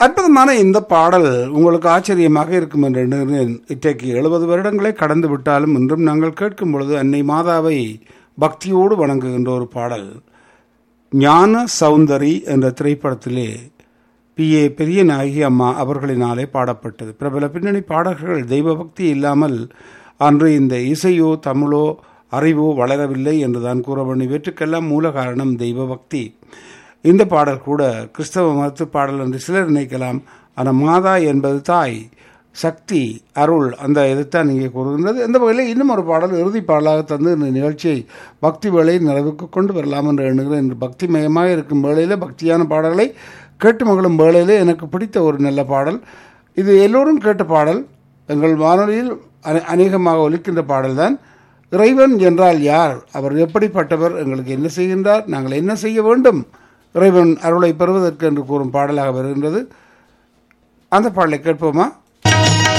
அற்புதமான இந்த பாடல் உங்களுக்கு ஆச்சரியமாக இருக்கும் என்று எண்ணுகிறேன் இன்றைக்கு எழுபது வருடங்களை கடந்து விட்டாலும் இன்றும் நாங்கள் கேட்கும் பொழுது அன்னை மாதாவை பக்தியோடு வணங்குகின்ற ஒரு பாடல் ஞான சௌந்தரி என்ற திரைப்படத்திலே பி ஏ பெரிய நாயகி அம்மா அவர்களினாலே பாடப்பட்டது பிரபல பின்னணி பாடல்கள் தெய்வ பக்தி இல்லாமல் அன்று இந்த இசையோ தமிழோ அறிவோ வளரவில்லை என்றுதான் கூற வேண்டும் இவற்றுக்கெல்லாம் மூல காரணம் தெய்வ பக்தி இந்த பாடல் கூட கிறிஸ்தவ மதத்து பாடல் என்று சிலர் நினைக்கலாம் ஆனால் மாதா என்பது தாய் சக்தி அருள் அந்த இதைத்தான் இங்கே கூறுகின்றது இந்த வகையில் இன்னும் ஒரு பாடல் இறுதி பாடலாக தந்து இந்த நிகழ்ச்சியை பக்தி வேலை நிறைவுக்கு கொண்டு வரலாம் என்று எண்ணுகிறேன் இன்று பக்தி மயமாக இருக்கும் வேளையில் பக்தியான பாடல்களை கேட்டு மகளும் வேளையில் எனக்கு பிடித்த ஒரு நல்ல பாடல் இது எல்லோரும் கேட்ட பாடல் எங்கள் வானொலியில் அநே- அநேகமாக ஒலிக்கின்ற பாடல்தான் இறைவன் என்றால் யார் அவர் எப்படிப்பட்டவர் எங்களுக்கு என்ன செய்கின்றார் நாங்கள் என்ன செய்ய வேண்டும் இறைவன் அருளை பெறுவதற்கு என்று கூறும் பாடலாக வருகின்றது அந்த பாடலை கேட்போமா